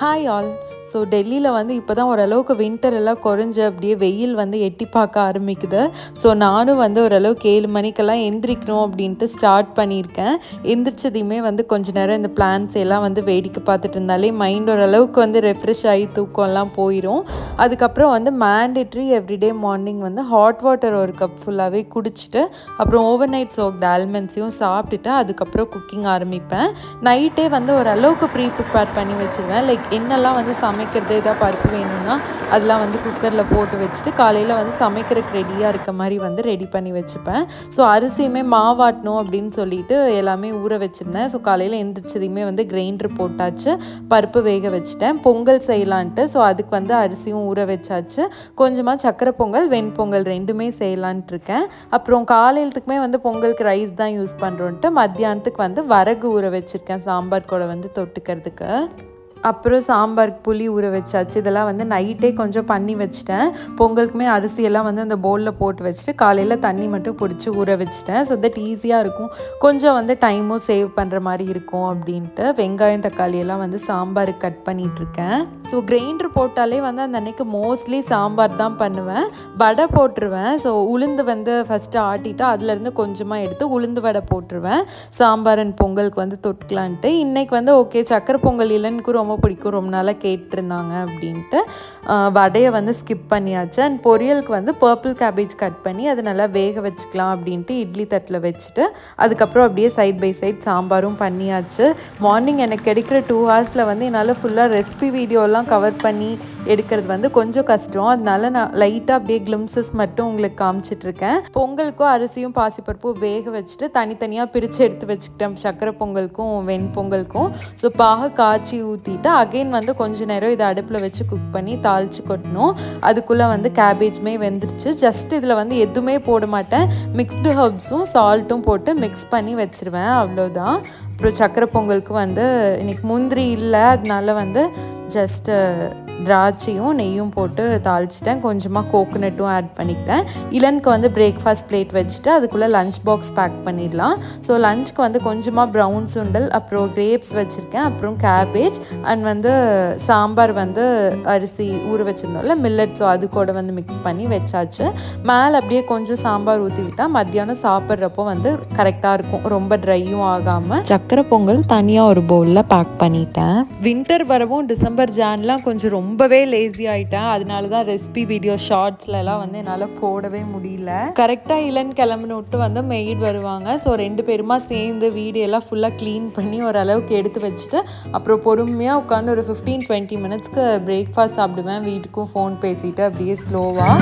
hi all so டெல்லியில் வந்து இப்போ தான் ஓரளவுக்கு வின்டர் எல்லாம் குறைஞ்சு அப்படியே வெயில் வந்து எட்டி பார்க்க ஆரம்பிக்குது ஸோ நானும் வந்து ஓரளவுக்கு ஏழு மணிக்கெல்லாம் எந்திரிக்கணும் அப்படின்ட்டு ஸ்டார்ட் பண்ணியிருக்கேன் எந்திரிச்சதையுமே வந்து கொஞ்ச நேரம் இந்த பிளான்ஸ் எல்லாம் வந்து வேடிக்கை பார்த்துட்டு இருந்தாலே மைண்ட் ஓரளவுக்கு வந்து ரெஃப்ரெஷ் ஆகி தூக்கம்லாம் போயிடும் அதுக்கப்புறம் வந்து மேண்டேட்ரி எவ்ரிடே மார்னிங் வந்து ஹாட் வாட்டர் ஒரு கப் ஃபுல்லாகவே குடிச்சிட்டு அப்புறம் ஓவர் நைட் சோக் ஆல்மண்ட்ஸையும் சாப்பிட்டுட்டு அதுக்கப்புறம் குக்கிங் ஆரம்பிப்பேன் நைட்டே வந்து ஓரளவுக்கு ப்ரீ ப்ரிப்பேர் பண்ணி வச்சுருவேன் லைக் என்னெல்லாம் வந்து சமைக்கிறது ஏதாவது பருப்பு வேணும்னா அதெல்லாம் வந்து குக்கரில் போட்டு வச்சுட்டு காலையில் வந்து சமைக்கிறதுக்கு ரெடியாக இருக்க மாதிரி வந்து ரெடி பண்ணி வச்சுப்பேன் ஸோ அரிசியுமே மாவாட்டணும் அப்படின்னு சொல்லிட்டு எல்லாமே ஊற வச்சுருந்தேன் ஸோ காலையில் எந்திரிச்சதையுமே வந்து கிரைண்டர் போட்டாச்சு பருப்பு வேக வச்சுட்டேன் பொங்கல் செய்யலான்ட்டு ஸோ அதுக்கு வந்து அரிசியும் ஊற வச்சாச்சு கொஞ்சமாக சக்கரை பொங்கல் வெண்பொங்கல் ரெண்டுமே செய்யலான்ட்டு இருக்கேன் அப்புறம் காலையிலத்துக்குமே வந்து பொங்கலுக்கு ரைஸ் தான் யூஸ் பண்ணுறோன்ட்டு மத்தியானத்துக்கு வந்து வரகு ஊற வச்சுருக்கேன் சாம்பார் கூட வந்து தொட்டுக்கிறதுக்கு அப்புறம் சாம்பாருக்கு புளி ஊற வச்சாச்சு இதெல்லாம் வந்து நைட்டே கொஞ்சம் பண்ணி வச்சுட்டேன் பொங்கலுக்குமே அரிசியெல்லாம் வந்து அந்த பவுலில் போட்டு வச்சுட்டு காலையில் தண்ணி மட்டும் பிடிச்சி ஊற வச்சுட்டேன் ஸோ தட் ஈஸியாக இருக்கும் கொஞ்சம் வந்து டைமும் சேவ் பண்ணுற மாதிரி இருக்கும் அப்படின்ட்டு வெங்காயம் தக்காளி எல்லாம் வந்து சாம்பாருக்கு கட் பண்ணிகிட்ருக்கேன் ஸோ கிரைண்டர் போட்டாலே வந்து அந்த அன்னைக்கு மோஸ்ட்லி சாம்பார் தான் பண்ணுவேன் வடை போட்டுருவேன் ஸோ உளுந்து வந்து ஃபஸ்ட்டு ஆட்டிட்டு அதுலேருந்து கொஞ்சமாக எடுத்து உளுந்து வடை போட்டுருவேன் சாம்பார் அண்ட் பொங்கலுக்கு வந்து தொட்டுக்கலான்ட்டு இன்றைக்கி வந்து ஓகே சக்கரை பொங்கல் இல்லைன்னு ரொம்ப பிடிக்கும் ரொம்ப நாளாக கேட்டிருந்தாங்க அப்படின்ட்டு வடையை வந்து ஸ்கிப் பண்ணியாச்சு அண்ட் பொரியலுக்கு வந்து பர்பிள் கேபேஜ் கட் பண்ணி அதை நல்லா வேக வச்சுக்கலாம் அப்படின்ட்டு இட்லி தட்டில் வச்சுட்டு அதுக்கப்புறம் அப்படியே சைட் பை சைட் சாம்பாரும் பண்ணியாச்சு மார்னிங் எனக்கு கிடைக்கிற டூ ஹவர்ஸில் வந்து என்னால் ஃபுல்லாக ரெசிபி வீடியோலாம் கவர் பண்ணி எடுக்கிறது வந்து கொஞ்சம் கஷ்டம் அதனால நான் லைட்டாக அப்படியே கிளிம்சஸ் மட்டும் உங்களுக்கு காமிச்சிட்ருக்கேன் பொங்கலுக்கும் அரிசியும் பாசிப்பருப்பும் வேக வச்சுட்டு தனித்தனியாக பிரித்து எடுத்து வச்சுக்கிட்டேன் சக்கரை பொங்கலுக்கும் வெண்பொங்கலுக்கும் ஸோ பாக காய்ச்சி ஊற்றிட்டு அகெயின் வந்து கொஞ்ச நேரம் இதை அடுப்பில் வச்சு குக் பண்ணி தாளித்து கொட்டணும் அதுக்குள்ளே வந்து கேபேஜுமே வெந்துருச்சு ஜஸ்ட் இதில் வந்து எதுவுமே போட மாட்டேன் மிக்ஸ்டு ஹர்ப்ஸும் சால்ட்டும் போட்டு மிக்ஸ் பண்ணி வச்சுருவேன் அவ்வளோதான் அப்புறம் சக்கரை பொங்கலுக்கு வந்து இன்னைக்கு முந்திரி இல்லை அதனால வந்து ஜஸ்ட்டு திராட்சையும் நெய்யும் போட்டு தாளிச்சிட்டேன் கொஞ்சமாக கோகோனட்டும் ஆட் பண்ணிக்கிட்டேன் இளனுக்கு வந்து பிரேக்ஃபாஸ்ட் பிளேட் வச்சுட்டு அதுக்குள்ளே லஞ்ச் பாக்ஸ் பேக் பண்ணிடலாம் ஸோ லஞ்சுக்கு வந்து கொஞ்சமாக ப்ரௌன் சுண்டல் அப்புறம் கிரேப்ஸ் வச்சுருக்கேன் அப்புறம் கேபேஜ் அண்ட் வந்து சாம்பார் வந்து அரிசி ஊற வச்சுருந்தோம்ல மில்லட் ஸோ அது கூட வந்து மிக்ஸ் பண்ணி வச்சாச்சு மேலே அப்படியே கொஞ்சம் சாம்பார் ஊற்றி விட்டால் மத்தியானம் சாப்பிட்றப்போ வந்து கரெக்டாக இருக்கும் ரொம்ப ட்ரையும் ஆகாமல் சக்கரை பொங்கல் தனியாக ஒரு பவுலில் பேக் பண்ணிட்டேன் வின்டர் வரவும் டிசம்பர் ஜான்லாம் கொஞ்சம் ரொம்பவே லேசி ஆகிட்டேன் அதனால தான் ரெசிபி வீடியோ ஷார்ட்ஸ்லலாம் வந்து என்னால் போடவே முடியல கரெக்டாக இளன் கிளம்புன விட்டு வந்து மெய்ட் வருவாங்க ஸோ ரெண்டு பேருமா சேர்ந்து வீடு எல்லாம் ஃபுல்லாக க்ளீன் பண்ணி ஓரளவுக்கு எடுத்து வச்சுட்டு அப்புறம் பொறுமையாக உட்காந்து ஒரு ஃபிஃப்டீன் டுவெண்ட்டி மினிட்ஸ்க்கு பிரேக்ஃபாஸ்ட் சாப்பிடுவேன் வீட்டுக்கும் ஃபோன் பேசிட்டு அப்படியே ஸ்லோவாக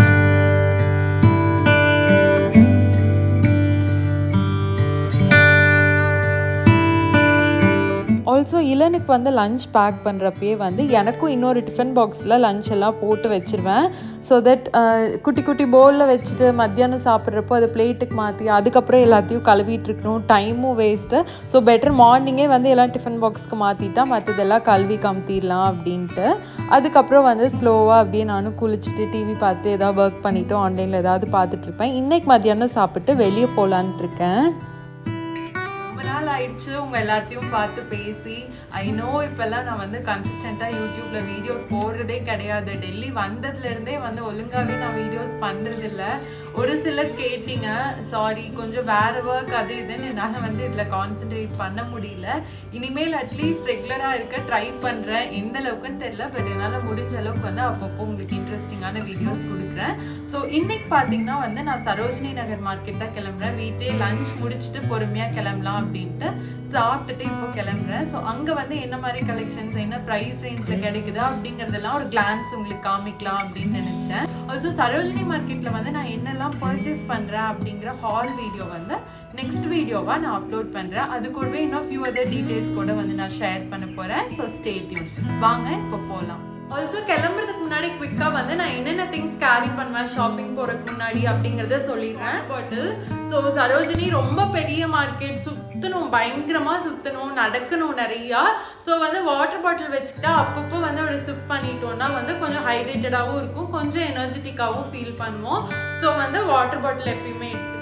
ஆல்சோ இளனுக்கு வந்து லஞ்ச் பேக் பண்ணுறப்பயே வந்து எனக்கும் இன்னொரு டிஃபன் பாக்ஸில் லஞ்ச் எல்லாம் போட்டு வச்சுருவேன் ஸோ தட் குட்டி குட்டி பவுலில் வச்சுட்டு மத்தியானம் சாப்பிட்றப்போ அதை பிளேட்டுக்கு மாற்றி அதுக்கப்புறம் எல்லாத்தையும் கழுவிட்டு இருக்கணும் டைமும் வேஸ்ட்டு ஸோ பெட்டர் மார்னிங்கே வந்து எல்லாம் டிஃபன் பாக்ஸ்க்கு மாற்றிட்டா மற்றதெல்லாம் கழுவி கமுத்திடலாம் அப்படின்ட்டு அதுக்கப்புறம் வந்து ஸ்லோவாக அப்படியே நானும் குளிச்சுட்டு டிவி பார்த்துட்டு ஏதாவது ஒர்க் பண்ணிவிட்டு ஆன்லைனில் ஏதாவது பார்த்துட்ருப்பேன் இன்றைக்கி மத்தியானம் சாப்பிட்டு வெளியே போகலான்ட்டு இருக்கேன் நாள் ஆயிடுச்சு உங்க எல்லாத்தையும் பார்த்து பேசி ஐ நோ இப்பெல்லாம் நான் வந்து கன்சிஸ்டண்டா யூடியூப்ல வீடியோஸ் போடுறதே கிடையாது டெல்லி வந்ததுல இருந்தே வந்து ஒழுங்காவே நான் வீடியோஸ் பண்றது இல்ல ஒரு சிலர் கேட்டீங்க சாரி கொஞ்சம் வேற ஒர்க் அது இதுன்னு என்னால் வந்து இதில் கான்சென்ட்ரேட் பண்ண முடியல இனிமேல் அட்லீஸ்ட் ரெகுலராக இருக்க ட்ரை பண்ணுறேன் எந்த அளவுக்குன்னு தெரியல பட் என்னால் முடிஞ்ச அளவுக்கு வந்து அப்பப்போ உங்களுக்கு இன்ட்ரெஸ்டிங்கான வீடியோஸ் கொடுக்குறேன் ஸோ இன்னைக்கு பார்த்தீங்கன்னா வந்து நான் சரோஜினி நகர் மார்க்கெட் தான் கிளம்புறேன் வீட்டே லஞ்ச் முடிச்சுட்டு பொறுமையாக கிளம்பலாம் அப்படின்ட்டு சாப்பிட்டுட்டு இப்போ கிளம்புறேன் ஸோ அங்கே வந்து என்ன மாதிரி கலெக்ஷன்ஸ் என்ன ப்ரைஸ் ரேஞ்சில் கிடைக்குதா அப்படிங்கிறதெல்லாம் ஒரு கிளான்ஸ் உங்களுக்கு காமிக்கலாம் அப்படின்னு நினச்சேன் ஆல்சோ சரோஜினி மார்க்கெட்டில் வந்து நான் என்னெல்லாம் பர்ச்சேஸ் பண்ணுறேன் அப்படிங்கிற ஹால் வீடியோ வந்து நெக்ஸ்ட் வீடியோவாக நான் அப்லோட் பண்ணுறேன் அது கூடவே இன்னும் ஃபியூ அதர் டீட்டெயில்ஸ் கூட வந்து நான் ஷேர் பண்ண போகிறேன் ஸோ ஸ்டேட்யூன் வாங்க இப்போ போகலாம் ஆல்சோ கிளம்புறதுக்கு முன்னாடி குவிக்காக வந்து நான் என்னென்ன திங்ஸ் கேரி பண்ணுவேன் ஷாப்பிங் போகிறதுக்கு முன்னாடி அப்படிங்கிறத சொல்லிடுறேன் பாட்டில் ஸோ சரோஜினி ரொம்ப பெரிய மார்க்கெட் சுற்றணும் பயங்கரமாக சுற்றணும் நடக்கணும் நிறையா ஸோ வந்து வாட்டர் பாட்டில் வச்சுக்கிட்டா அப்பப்போ வந்து ஒரு சிப் பண்ணிட்டோம்னா வந்து கொஞ்சம் ஹைட்ரேட்டடாகவும் இருக்கும் கொஞ்சம் எனர்ஜெட்டிக்காகவும் ஃபீல் பண்ணுவோம் ஸோ வந்து வாட்டர் பாட்டில் எப்பயுமே எடுத்துக்குவேன்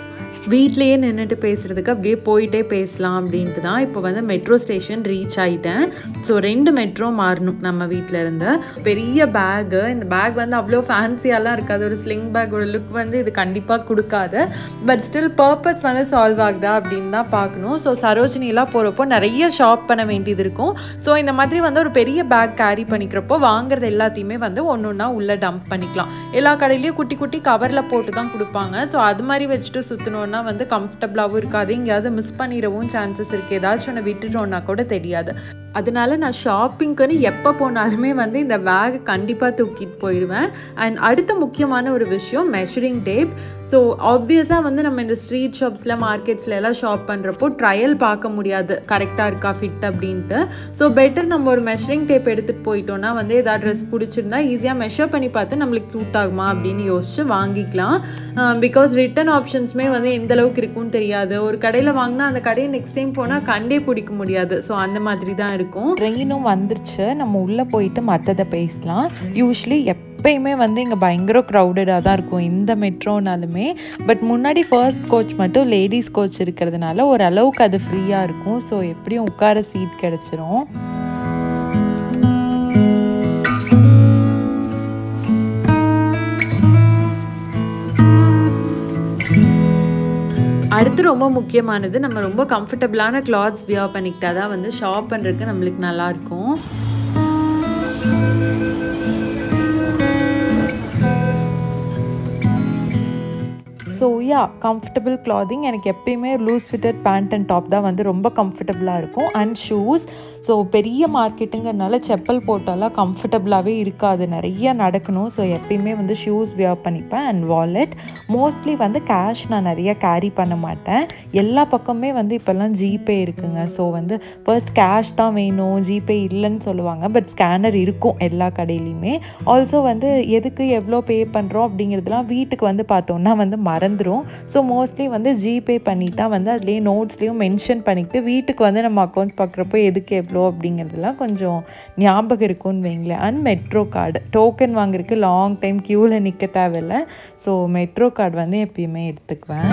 வீட்லேயே நின்றுட்டு பேசுகிறதுக்கு அப்படியே போயிட்டே பேசலாம் அப்படின்ட்டு தான் இப்போ வந்து மெட்ரோ ஸ்டேஷன் ரீச் ஆகிட்டேன் ஸோ ரெண்டு மெட்ரோ மாறணும் நம்ம வீட்டில் இருந்து பெரிய பேகு இந்த பேக் வந்து அவ்வளோ ஃபேன்சியாலாம் இருக்காது ஒரு ஸ்லிங் பேக்கோட லுக் வந்து இது கண்டிப்பாக கொடுக்காது பட் ஸ்டில் பர்பஸ் வந்து சால்வ் ஆகுதா அப்படின்னு தான் பார்க்கணும் ஸோ சரோஜினிலாம் போகிறப்போ நிறைய ஷாப் பண்ண வேண்டியது இருக்கும் ஸோ இந்த மாதிரி வந்து ஒரு பெரிய பேக் கேரி பண்ணிக்கிறப்போ வாங்குறது எல்லாத்தையுமே வந்து ஒன்று ஒன்றா உள்ளே டம்ப் பண்ணிக்கலாம் எல்லா கடையிலையும் குட்டி குட்டி கவரில் போட்டு தான் கொடுப்பாங்க ஸோ அது மாதிரி வச்சுட்டு சுற்றணுன்னா வந்து கம்ஃபர்டபுளாகவும் இருக்காது எங்கேயாவது மிஸ் பண்ணிடவும் சான்சஸ் இருக்குது ஏதாச்சும் ஒன்று விட்டுட்டோன்னா கூட தெரியாது அதனால நான் ஷாப்பிங்க்குன்னு எப்போ போனாலுமே வந்து இந்த பேக் கண்டிப்பாக தூக்கிட்டு போயிடுவேன் அண்ட் அடுத்த முக்கியமான ஒரு விஷயம் மெஷரிங் டேப் ஸோ ஆப்வியஸாக வந்து நம்ம இந்த ஸ்ட்ரீட் ஷாப்ஸில் மார்க்கெட்ஸில் எல்லாம் ஷாப் பண்ணுறப்போ ட்ரையல் பார்க்க முடியாது கரெக்டாக இருக்கா ஃபிட் அப்படின்ட்டு ஸோ பெட்டர் நம்ம ஒரு மெஷரிங் டேப் எடுத்துகிட்டு போயிட்டோம்னா வந்து ஏதாவது ட்ரெஸ் பிடிச்சிருந்தா ஈஸியாக மெஷர் பண்ணி பார்த்து நம்மளுக்கு சூட் ஆகுமா அப்படின்னு யோசிச்சு வாங்கிக்கலாம் பிகாஸ் ரிட்டன் ஆப்ஷன்ஸுமே வந்து எந்த அளவுக்கு இருக்கும்னு தெரியாது ஒரு கடையில் வாங்கினா அந்த கடையை நெக்ஸ்ட் டைம் போனால் கண்டே பிடிக்க முடியாது ஸோ அந்த மாதிரி தான் இருக்கும் ட்ரெயினும் வந்துருச்சு நம்ம உள்ளே போயிட்டு மற்றதை பேசலாம் யூஸ்வலி எப் எப்பயுமே வந்து இங்கே பயங்கர க்ரௌடடாக தான் இருக்கும் இந்த மெட்ரோனாலுமே பட் முன்னாடி ஃபர்ஸ்ட் கோச் மட்டும் லேடிஸ் கோச் இருக்கிறதுனால ஓரளவுக்கு அது ஃப்ரீயாக இருக்கும் ஸோ எப்படியும் உட்கார சீட் கிடச்சிரும் அடுத்து ரொம்ப முக்கியமானது நம்ம ரொம்ப கம்ஃபர்டபுளான கிளாத்ஸ் வியர் பண்ணிக்கிட்டா தான் வந்து ஷாப் பண்ணுறதுக்கு நம்மளுக்கு நல்லாயிருக்கும் ஸோ யா கம்ஃபர்டபுள் கிளாதிங் எனக்கு எப்பயுமே loose fitted pant and top தான் வந்து ரொம்ப கம்ஃபர்டபுளாக இருக்கும் அண்ட் ஷூஸ் ஸோ பெரிய மார்க்கெட்டுங்கிறனால செப்பல் போட்டாலாம் கம்ஃபர்டபுளாகவே இருக்காது நிறைய நடக்கணும் ஸோ எப்பயுமே வந்து ஷூஸ் வியர் பண்ணிப்பேன் அண்ட் வாலெட் மோஸ்ட்லி வந்து கேஷ் நான் நிறைய கேரி பண்ண மாட்டேன் எல்லா பக்கமே வந்து இப்போல்லாம் ஜிபே இருக்குங்க ஸோ வந்து ஃபர்ஸ்ட் கேஷ் தான் வேணும் ஜிபே இல்லைன்னு சொல்லுவாங்க பட் ஸ்கேனர் இருக்கும் எல்லா கடையிலையுமே ஆல்சோ வந்து எதுக்கு எவ்வளோ பே பண்ணுறோம் அப்படிங்கிறதுலாம் வீட்டுக்கு வந்து பார்த்தோன்னா வந்து மறந்துடும் ஸோ மோஸ்ட்லி வந்து ஜிபே பண்ணிட்டா வந்து அதுலேயே நோட்ஸ்லேயும் மென்ஷன் பண்ணிக்கிட்டு வீட்டுக்கு வந்து நம்ம அக்கௌண்ட் பார்க்குறப்போ எதுக்கு எவ்வளோ அப்படிங்கிறதுலாம் கொஞ்சம் ஞாபகம் இருக்கும்னு வைங்களேன் அண்ட் மெட்ரோ கார்டு டோக்கன் வாங்குறதுக்கு லாங் டைம் க்யூவில் நிற்க தேவையில்லை ஸோ மெட்ரோ கார்டு வந்து எப்பயுமே எடுத்துக்குவேன்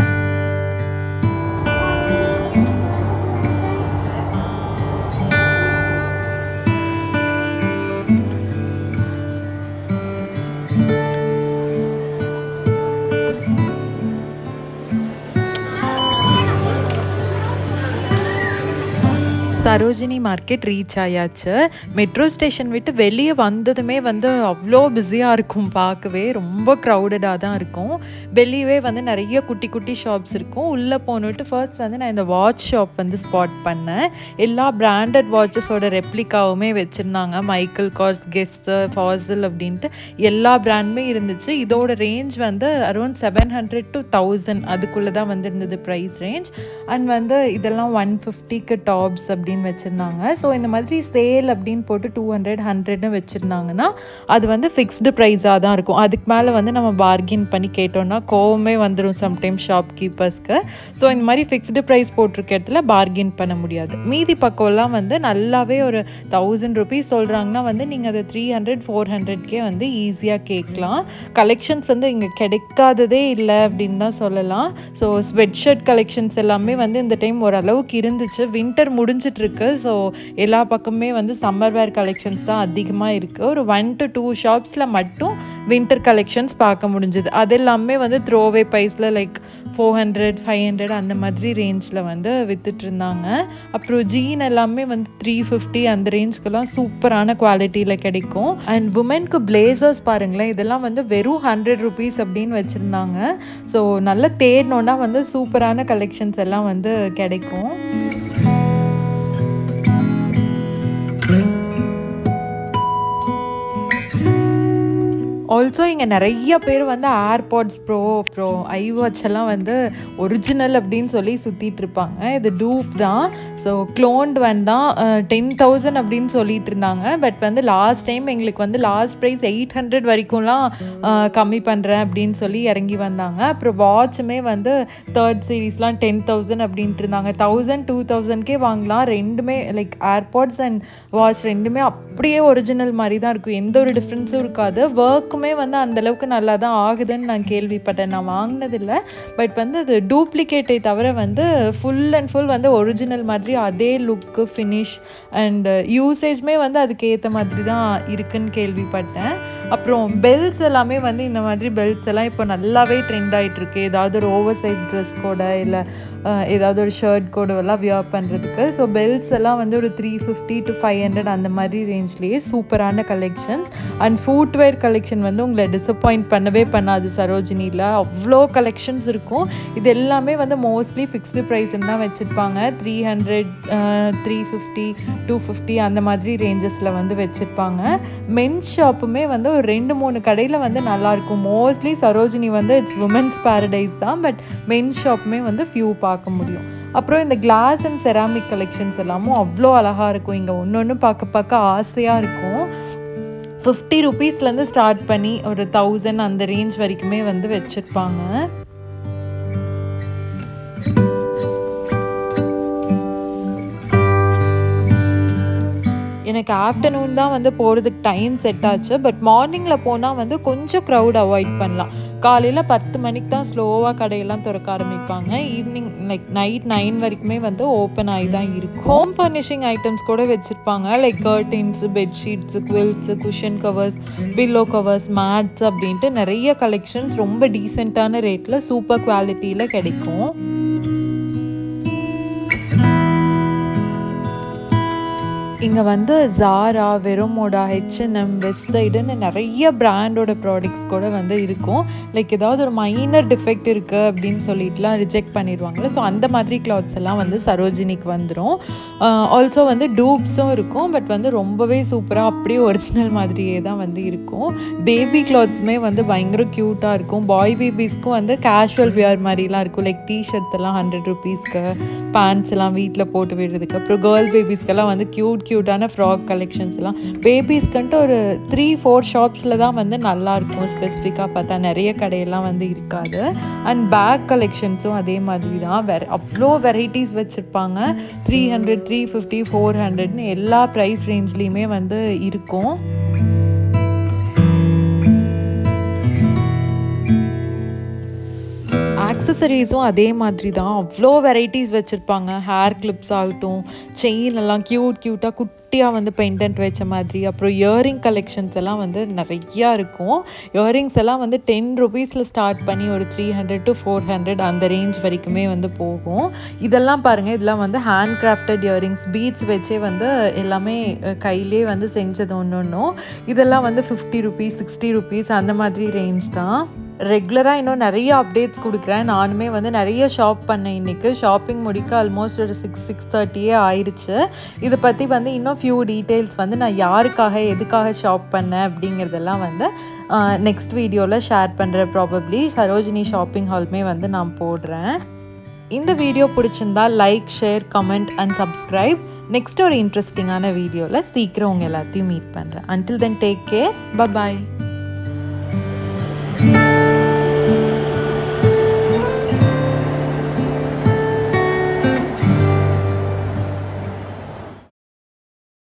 சரோஜினி மார்க்கெட் ரீச் ஆயாச்சு மெட்ரோ ஸ்டேஷன் விட்டு வெளியே வந்ததுமே வந்து அவ்வளோ பிஸியாக இருக்கும் பார்க்கவே ரொம்ப க்ரௌடடாக தான் இருக்கும் வெளியவே வந்து நிறைய குட்டி குட்டி ஷாப்ஸ் இருக்கும் உள்ளே போனுட்டு ஃபர்ஸ்ட் வந்து நான் இந்த வாட்ச் ஷாப் வந்து ஸ்பாட் பண்ணேன் எல்லா பிராண்டட் வாட்சஸோட ரெப்ளிகாவுமே வச்சுருந்தாங்க மைக்கேல் கார்ஸ் கெஸ்ட்டு ஃபாசில் அப்படின்ட்டு எல்லா பிராண்டுமே இருந்துச்சு இதோட ரேஞ்ச் வந்து around seven hundred to thousand அதுக்குள்ளே தான் வந்து இருந்தது ப்ரைஸ் ரேஞ்ச் அண்ட் வந்து இதெல்லாம் ஒன் ஃபிஃப்டிக்கு டாப்ஸ் அப்படின்னு வச்சுருந்தாங்க ஸோ இந்த மாதிரி சேல் அப்படின்னு போட்டு டூ ஹண்ட்ரட் ஹண்ட்ரட்னு வச்சுருந்தாங்கன்னா அது வந்து ஃபிக்ஸ்டு ப்ரைஸாக தான் இருக்கும் அதுக்கு மேலே வந்து நம்ம பார்கின் பண்ணி கேட்டோம்னா கோவமே வந்துடும் சம்டைம் ஷாப் கீப்பர்ஸ்க்கு ஸோ இந்த மாதிரி ஃபிக்ஸ்டு ப்ரைஸ் போட்டிருக்க இடத்துல பார்கின் பண்ண முடியாது மீதி பக்கம்லாம் வந்து நல்லாவே ஒரு தௌசண்ட் ருபீஸ் சொல்கிறாங்கன்னா வந்து நீங்கள் அதை த்ரீ ஹண்ட்ரட் ஃபோர் ஹண்ட்ரட்கே வந்து ஈஸியாக கேட்கலாம் கலெக்ஷன்ஸ் வந்து இங்கே கிடைக்காததே இல்லை அப்படின்னு தான் சொல்லலாம் ஸோ ஸ்வெட் ஷர்ட் கலெக்ஷன்ஸ் எல்லாமே வந்து இந்த டைம் ஓரளவுக்கு இருந்துச்சு வின்டர் முடிஞ்சிட்டு இருக்கு ஸோ எல்லா பக்கமே வந்து சம்மர் வேர் கலெக்ஷன்ஸ் தான் அதிகமாக இருக்குது ஒரு ஒன் டு டூ ஷாப்ஸில் மட்டும் வின்டர் கலெக்ஷன்ஸ் பார்க்க முடிஞ்சுது அது எல்லாமே வந்து த்ரோவே ப்ரைஸில் like four hundred five hundred அந்த மாதிரி ரேஞ்சில் வந்து வித்துட்டு இருந்தாங்க அப்புறம் ஜீன் எல்லாமே வந்து த்ரீ ஃபிஃப்டி அந்த ரேஞ்சுக்கெல்லாம் சூப்பரான குவாலிட்டியில் கிடைக்கும் அண்ட் உமனுக்கு பிளேசர்ஸ் பாருங்களேன் இதெல்லாம் வந்து வெறும் ஹண்ட்ரட் ருபீஸ் அப்படின்னு வச்சுருந்தாங்க ஸோ நல்லா தேடினோன்னா வந்து சூப்பரான கலெக்ஷன்ஸ் எல்லாம் வந்து கிடைக்கும் ஆல்சோ இங்கே நிறைய பேர் வந்து AirPods pro pro I watch எல்லாம் வந்து ஒரிஜினல் அப்படின்னு சொல்லி சுற்றிட்டு இருப்பாங்க இது டூப் தான் ஸோ க்ளோன்ட் ஒன் தான் டென் தௌசண்ட் அப்படின்னு சொல்லிட்டு இருந்தாங்க பட் வந்து லாஸ்ட் டைம் எங்களுக்கு வந்து லாஸ்ட் ப்ரைஸ் எயிட் ஹண்ட்ரட் வரைக்கும்லாம் அஹ், கம்மி பண்ணுறேன் அப்படின்னு சொல்லி இறங்கி வந்தாங்க அப்புறம் வாட்சுமே வந்து தேர்ட் சீரீஸ்லாம் டென் தௌசண்ட் அப்படின்ட்டு இருந்தாங்க தௌசண்ட் டூ தௌசண்ட்கே வாங்கலாம் ரெண்டுமே லைக் ஏர்பாட்ஸ் அண்ட் வாட்ச் ரெண்டுமே அப்படியே ஒரிஜினல் மாதிரி தான் இருக்கும் எந்த ஒரு டிஃப்ரென்ஸும் இருக்காது ஒர்க்குமே ப்ரைஸுமே வந்து அந்தளவுக்கு நல்லா தான் ஆகுதுன்னு நான் கேள்விப்பட்டேன் நான் வாங்கினதில்லை பட் வந்து அது டூப்ளிகேட்டை தவிர வந்து ஃபுல் அண்ட் ஃபுல் வந்து ஒரிஜினல் மாதிரி அதே லுக்கு ஃபினிஷ் அண்ட் யூசேஜ்மே வந்து அதுக்கு ஏற்ற மாதிரி தான் இருக்குன்னு கேள்விப்பட்டேன் அப்புறம் பெல்ட்ஸ் எல்லாமே வந்து இந்த மாதிரி பெல்ட்ஸ் எல்லாம் இப்போ நல்லாவே ட்ரெண்ட் ஆகிட்டு இருக்கு ஏதாவது ஒரு ஓவர் சைஸ் ட்ரெஸ் கூட இல்லை ஏதாவது ஒரு ஷர்ட் கூட எல்லாம் வியர் பண்ணுறதுக்கு ஸோ பெல்ட்ஸ் எல்லாம் வந்து ஒரு three fifty to five hundred அந்த மாதிரி ரேஞ்ச்லேயே சூப்பரான கலெக்ஷன்ஸ் அண்ட் ஃபுட்வேர் கலெக்ஷன் வந்து உங்களை டிசப்பாயிண்ட் பண்ணவே பண்ணாது சரோஜினியில் அவ்வளோ கலெக்ஷன்ஸ் இருக்கும் இது எல்லாமே வந்து மோஸ்ட்லி ஃபிக்ஸ்டு ப்ரைஸ்ன்னு தான் வச்சுருப்பாங்க three hundred three fifty two fifty அந்த மாதிரி ரேஞ்சஸில் வந்து வச்சுருப்பாங்க மென்ஸ் ஷாப்புமே வந்து ஒரு ரெண்டு மூணு கடையில் வந்து நல்லாயிருக்கும் மோஸ்ட்லி சரோஜினி வந்து இட்ஸ் உமன்ஸ் பேரடைஸ் தான் பட் மென்ஸ் ஷாப்புமே வந்து ஃபியூ பார்க்க முடியும் அப்புறம் இந்த கிளாஸ் அண்ட் செராமிக் கலெக்ஷன்ஸ் எல்லாமும் அவ்வளோ அழகாக இருக்கும் இங்கே ஒன்று ஒன்று பார்க்க பார்க்க ஆசையாக இருக்கும் ஃபிஃப்டி ருபீஸ்லேருந்து ஸ்டார்ட் பண்ணி ஒரு தௌசண்ட் அந்த ரேஞ்ச் வரைக்குமே வந்து வச்சுருப்பாங்க எனக்கு ஆஃப்டர்நூன் தான் வந்து போகிறதுக்கு டைம் செட் ஆச்சு பட் மார்னிங்கில் போனால் வந்து கொஞ்சம் க்ரௌட் அவாய்ட் பண்ணலாம் காலையில் பத்து மணிக்கு தான் ஸ்லோவாக கடையெல்லாம் திறக்க ஆரம்பிப்பாங்க ஈவினிங் லைக் நைட் நைன் வரைக்குமே வந்து ஓப்பன் ஆகி தான் இருக்கும் ஹோம் ஃபர்னிஷிங் ஐட்டம்ஸ் கூட வச்சுருப்பாங்க like curtains bedsheets quilts cushion covers pillow covers mats அப்படின்ட்டு நிறைய கலெக்ஷன்ஸ் ரொம்ப டீசெண்டான ரேட்டில் சூப்பர் குவாலிட்டியில் கிடைக்கும் இங்கே வந்து ஜாரா வெரோமோடா ஹெச்என்எம் வெஸ்ட் சைடுன்னு நிறைய பிராண்டோட ப்ராடக்ட்ஸ் கூட வந்து இருக்கும் லைக் ஏதாவது ஒரு மைனர் டிஃபெக்ட் இருக்குது அப்படின்னு சொல்லிட்டுலாம் ரிஜெக்ட் பண்ணிடுவாங்கல்ல ஸோ அந்த மாதிரி கிளாத்ஸ் எல்லாம் வந்து சரோஜினிக்கு வந்துடும் ஆல்சோ வந்து டூப்ஸும் இருக்கும் பட் வந்து ரொம்பவே சூப்பராக அப்படியே ஒரிஜினல் மாதிரியே தான் வந்து இருக்கும் பேபி கிளாத்ஸுமே வந்து பயங்கர க்யூட்டாக இருக்கும் பாய் பேபிஸ்க்கும் வந்து கேஷுவல் வியர் மாதிரிலாம் இருக்கும் லைக் டிஷர்ட்ஸ் எல்லாம் ஹண்ட்ரட் ருபீஸ்க்கு பேண்ட்ஸ் எல்லாம் வீட்டில் போட்டு விடுறதுக்கு அப்புறம் கேர்ள் பேபிஸ்க்கெல்லாம் வந்து க்யூட் க்யூட்டான ஃப்ராக் கலெக்ஷன்ஸ் எல்லாம் பேபிஸ்க்குன்ட்டு ஒரு த்ரீ ஃபோர் ஷாப்ஸில் தான் வந்து நல்லாயிருக்கும் ஸ்பெசிஃபிக்காக பார்த்தா நிறைய கடையெல்லாம் வந்து இருக்காது அண்ட் பேக் கலெக்ஷன்ஸும் அதே மாதிரி தான் வேற அவ்வளோ வெரைட்டிஸ் வச்சுருப்பாங்க three hundred three fifty four ஹண்ட்ரட்னு எல்லா ப்ரைஸ் ரேஞ்ச்லேயுமே வந்து இருக்கும் ஆக்சசரிஸும் அதே மாதிரி தான் அவ்வளோ வெரைட்டிஸ் வச்சுருப்பாங்க ஹேர் கிளிப்ஸ் ஆகட்டும் செயின் எல்லாம் க்யூட் க்யூட்டாக குட்டியாக வந்து பெண்டன்ட் வச்ச மாதிரி அப்புறம் இயரிங் கலெக்ஷன்ஸ் எல்லாம் வந்து நிறையா இருக்கும் இயரிங்ஸ் எல்லாம் வந்து டென் ருபீஸில் ஸ்டார்ட் பண்ணி ஒரு three hundred to four hundred அந்த ரேஞ்ச் வரைக்குமே வந்து போகும் இதெல்லாம் பாருங்கள் இதெல்லாம் வந்து ஹேண்ட் கிராஃப்டட் இயரிங்ஸ் பீட்ஸ் வச்சே வந்து எல்லாமே கையிலே வந்து செஞ்சது ஒன்று ஒன்றும் இதெல்லாம் வந்து ஃபிஃப்டி ருபீஸ் சிக்ஸ்டி ருபீஸ் அந்த மாதிரி ரேஞ்ச் தான் ரெகுலராக இன்னும் நிறைய அப்டேட்ஸ் கொடுக்குறேன் நானுமே வந்து நிறைய ஷாப் பண்ணேன் இன்றைக்கி ஷாப்பிங் முடிக்க ஆல்மோஸ்ட் ஒரு சிக்ஸ் சிக்ஸ் தேர்ட்டியே ஆயிடுச்சு இதை பற்றி வந்து இன்னும் ஃபியூ டீட்டெயில்ஸ் வந்து நான் யாருக்காக எதுக்காக ஷாப் பண்ணேன் அப்படிங்கிறதெல்லாம் வந்து நெக்ஸ்ட் வீடியோவில் ஷேர் பண்ணுறேன் ப்ராபப்ளி சரோஜினி ஷாப்பிங் ஹால்மே வந்து நான் போடுறேன் இந்த வீடியோ பிடிச்சிருந்தா like share comment and subscribe next ஒரு இன்ட்ரெஸ்டிங்கான வீடியோவில் சீக்கிரம் உங்கள் எல்லாத்தையும் மீட் பண்ணுறேன் அன்டில் தென் டேக் கேர் பாய்